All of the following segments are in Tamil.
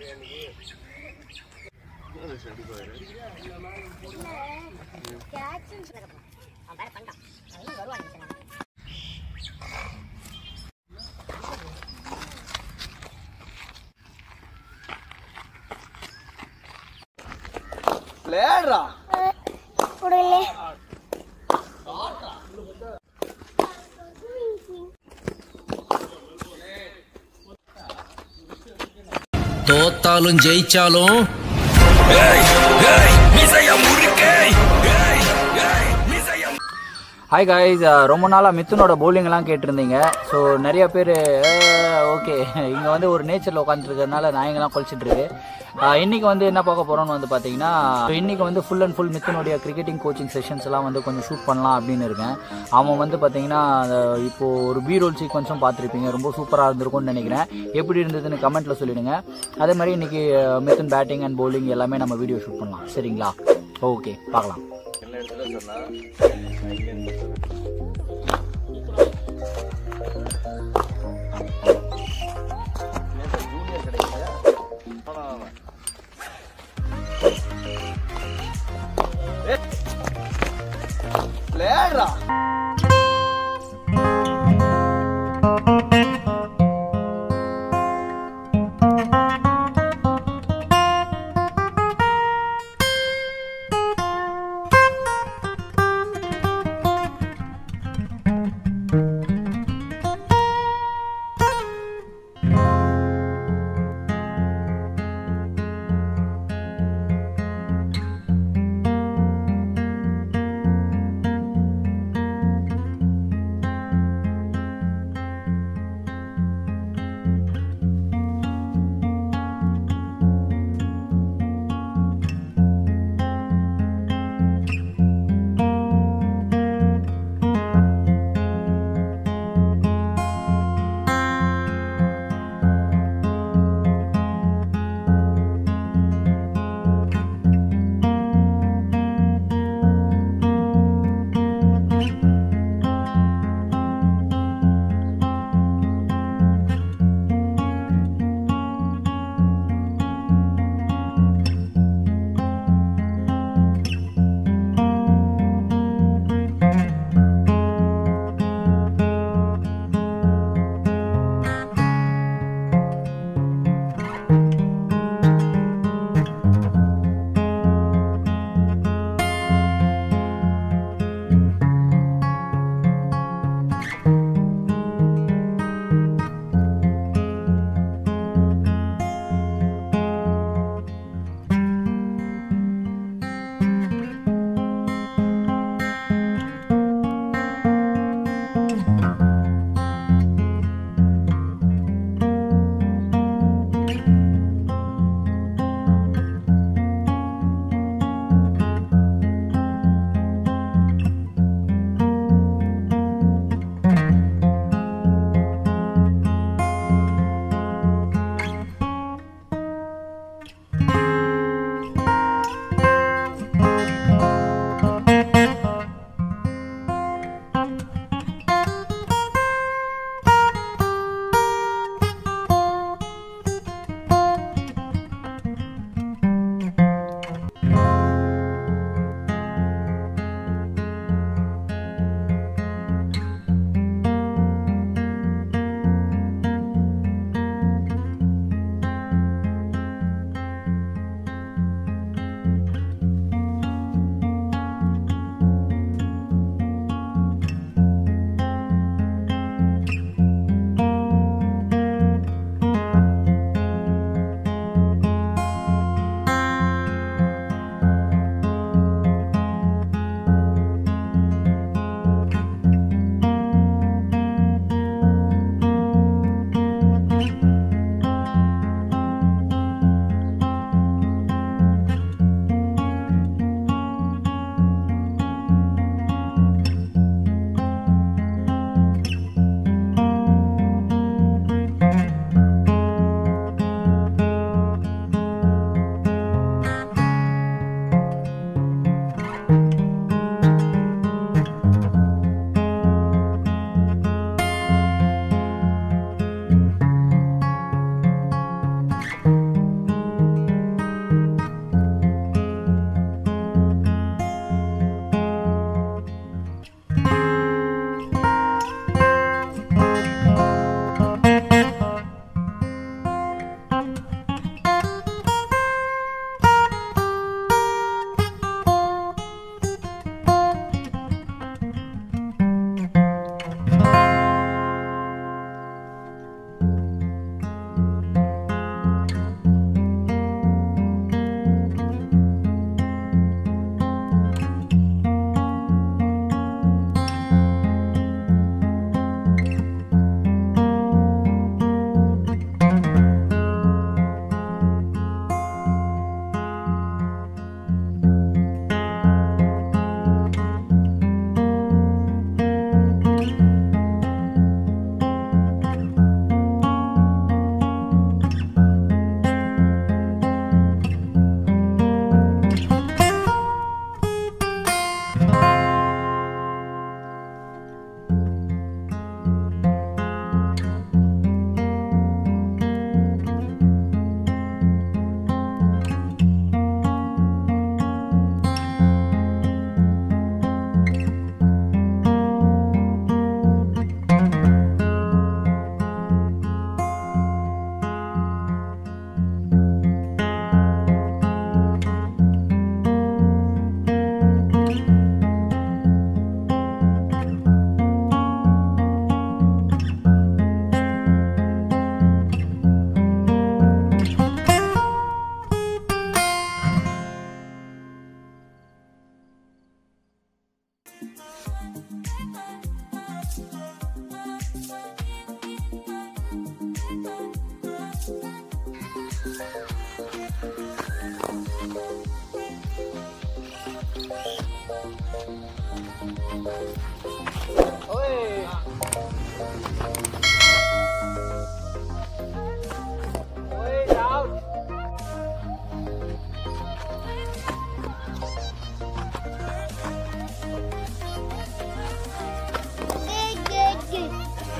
விளையாடுறா தோத்தாலும் ஜெயிச்சாலும் ஹாய் காய்ஸ் ரொம்ப நாளாக மித்துனோட bowling-எல்லாம் கேட்டிருந்தீங்க ஸோ நிறைய பேர் ஓகே இங்கே வந்து ஒரு நேச்சரில் உட்காந்துருக்கறனால நாயங்கெல்லாம் குளிச்சுட்டு இருக்கு அஹ், இன்னைக்கு வந்து என்ன பார்க்க போகிறோம்னு வந்து பார்த்தீங்கன்னா இன்னைக்கு வந்து ஃபுல் அண்ட் ஃபுல் மித்துனுடைய கிரிக்கெட்டிங் கோச்சிங் செஷன்ஸ் எல்லாம் வந்து கொஞ்சம் ஷூட் பண்ணலாம் அப்படின்னு இருக்கேன் அவன் வந்து பார்த்தீங்கன்னா அந்த- இப்போ ஒரு பி ரோல் சீக்வன்ஸும் பார்த்துருப்பீங்க ரொம்ப சூப்பராக இருந்திருக்கும்னு நினைக்கிறேன் எப்படி இருந்ததுன்னு கமெண்ட்டில் சொல்லிடுங்க அதே மாதிரி இன்னைக்கு அஹ், மித்துன் பேட்டிங் அண்ட் bowling எல்லாமே நம்ம வீடியோ ஷூட் பண்ணலாம் சரிங்களா ஓகே பார்க்கலாம் விளையாடுறா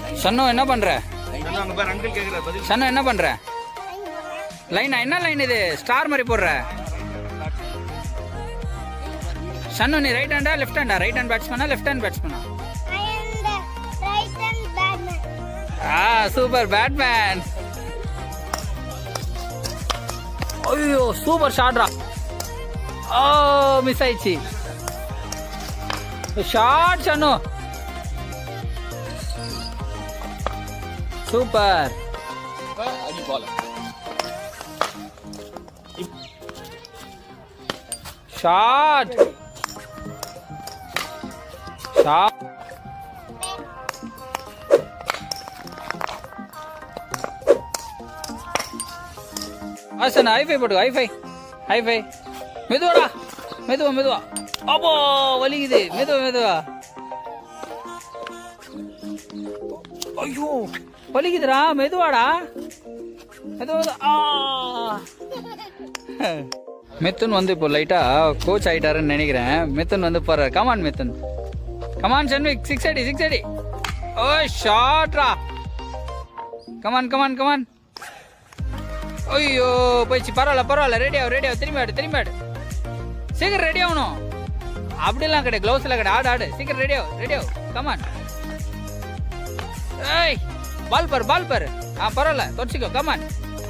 சன்னு என்ன பண்ற சன்னு என்ன பண்ற லைனா என்ன லைன் இது ஸ்டார் மாதிரி போடுற சன்னு நீ ரைட் ஹேண்டா லெஃப்ட் ஹேண்டா ரைட் ஹேண்ட் பேட்ஸ்மேனா லெஃப்ட் ஹேண்ட் பேட்ஸ்மேனா I am the right hand batsman. ஆ சூப்பர் பேட்மேன் ஐயோ சூப்பர் ஷாட்ரா ஓ மிஸ் ஆயிடுச்சு ஷாட் சன்னு சூப்பர் அடி பால் ஷாட் ஷாட் ஆசன் ஹைஃபை போட்டு ஹைஃபை ஹைஃபை மெதுவாடா மெதுவா மெதுவா அப்போ வலிக்குது மெதுவா மெதுவா ஐயோ வலிக்குதுடா மெதுவாடா மெதுவா மெதுவா. ஆ மித்துன் வந்து இப்போ லைட்டா கோச் ஆயிட்டாருன்னு நினைக்கிறேன் மித்துன் வந்து போறாரு come on Mithun come on Sanvik six அடி சிக்ஸ் அடி ஓ ஷாட்ரா கமான் கமான் கமான் ஐயோ போயிடுச்சு பரவாயில்ல பரவாயில்ல ரெடி ஆகும் ரெடி ஆகும் திரும்பி ஆடு திரும்பி ஆடு சீக்கிரம் ரெடி ஆகணும் அப்படிலாம் கிடையாது க்ளவுஸ் எல்லாம் கிடையாது ஆடு ஆடு சீக்கிரம் ரெடி ஆகும் ரெடி ஆகும் கமான் ஏய் பால் பாரு பால் பாரு ஆ பரவாயில்ல தொடச்சிக்கோ கமான்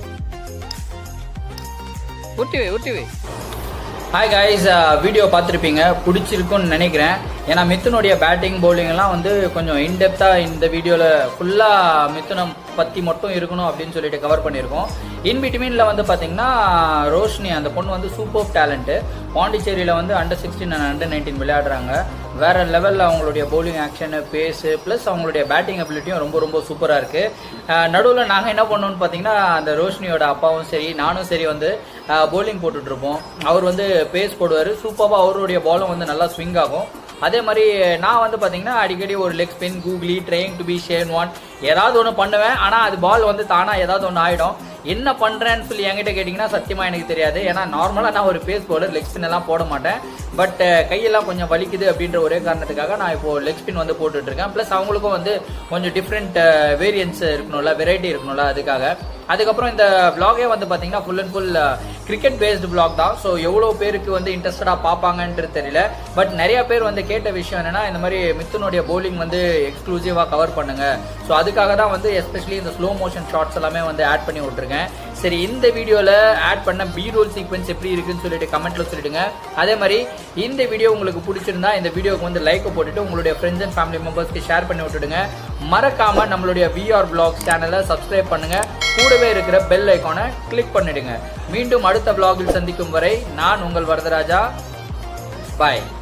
உருட்டி வை உருட்டி வை ஹாய் காய்ஸ் வீடியோ பார்த்துருப்பீங்க பிடிச்சிருக்குன்னு நினைக்கிறேன் ஏன்னா மித்துனுடைய பேட்டிங் பவுலிங்லாம் வந்து கொஞ்சம் இன்டெப்த்தாக இந்த வீடியோவில் ஃபுல்லாக மித்துனம் பற்றி மட்டும் இருக்கணும் அப்படின்னு சொல்லிட்டு கவர் பண்ணியிருக்கோம் இன் பிட்வீனில் வந்து பார்த்தீங்கன்னா ரோஷினி அந்த பொண்ணு வந்து சூப்பர் டேலண்ட்டு பாண்டிச்சேரியில் வந்து under sixteen and under nineteen விளையாடுறாங்க வேற லெவலில் அவங்களுடைய பவுலிங் ஆக்ஷனு பேஸு ப்ளஸ் அவங்களுடைய பேட்டிங் அபிலிட்டியும் ரொம்ப ரொம்ப சூப்பராக இருக்குது நடுவில் நாங்கள் என்ன பண்ணோம்னு பார்த்தீங்கன்னா அந்த ரோஷினியோட அப்பாவும் சரி நானும் சரி வந்து பவுலிங் போட்டுட்டு இருப்போம் அவர் வந்து பேஸ் போடுவார் சூப்பராக அவருடைய பாலும் வந்து நல்லா ஸ்விங் ஆகும் அதே மாதிரி நான் வந்து பார்த்தீங்கன்னா அடிக்கடி ஒரு leg spin googly trying to be Shane Warne ஏதாவது ஒன்று பண்ணுவேன் ஆனால் அது பால் வந்து தானாக ஏதாவது ஒன்று ஆகிடும் என்ன பண்ணுறேன்னு சொல்லி என்கிட்ட கேட்டிங்கன்னா சத்தியமாக எனக்கு தெரியாது ஏன்னா நார்மலாக நான் ஒரு பேஸ் போலர் லெக் ஸ்பின் எல்லாம் போட மாட்டேன் பட் கையெல்லாம் கொஞ்சம் வலிக்குது அப்படின்ற ஒரே காரணத்துக்காக நான் இப்போ லெக் ஸ்பின் வந்து போட்டுட்டு இருக்கேன் ப்ளஸ் அவங்களுக்கும் வந்து கொஞ்சம் டிஃப்ரெண்ட் வேரியன்ஸ் இருக்கணும்ல வெரைட்டி இருக்கணும்ல அதுக்காக அதுக்கப்புறம் இந்த vlog-ஏ வந்து பார்த்தீங்கன்னா full and full cricket based vlog தான் ஸோ எவ்வளோ பேருக்கு வந்து இன்ட்ரெஸ்டடாக பார்ப்பாங்கன்றது தெரியல பட் நிறைய பேர் வந்து கேட்ட விஷயம் என்னன்னா இந்த மாதிரி மித்துனுடைய bowling வந்து எக்ஸ்க்ளூசிவாக கவர் பண்ணுங்க ஸோ அதுக்காக தான் வந்து எஸ்பெஷலி இந்த ஸ்லோ மோஷன் ஷார்ட்ஸ் எல்லாமே வந்து ஆட் பண்ணி விட்டுருக்கேன் சரி இந்த வீடியோவில் ஆட் பண்ண பி ரோல் சீக்வன்ஸ் எப்படி இருக்குன்னு சொல்லிட்டு கமெண்ட்ல சொல்லிடுங்க அதே மாதிரி இந்த வீடியோ உங்களுக்கு பிடிச்சிருந்தா இந்த வீடியோக்கு வந்து லைக் போட்டுட்டு உங்களுடைய ஃப்ரெண்ட்ஸ் அண்ட் ஃபேமிலி மெம்பர்ஸ்க்கு ஷேர் பண்ணி விட்டுடுங்க மறக்காம நம்மளுடைய விஆர் பிளாக் சேனலை சப்ஸ்கிரைப் பண்ணுங்க கூடவே இருக்கிற பெல் ஐக்கானை கிளிக் பண்ணிடுங்க மீண்டும் அடுத்த vlog-இல் சந்திக்கும் வரை நான் உங்கள் வரதராஜா பாய்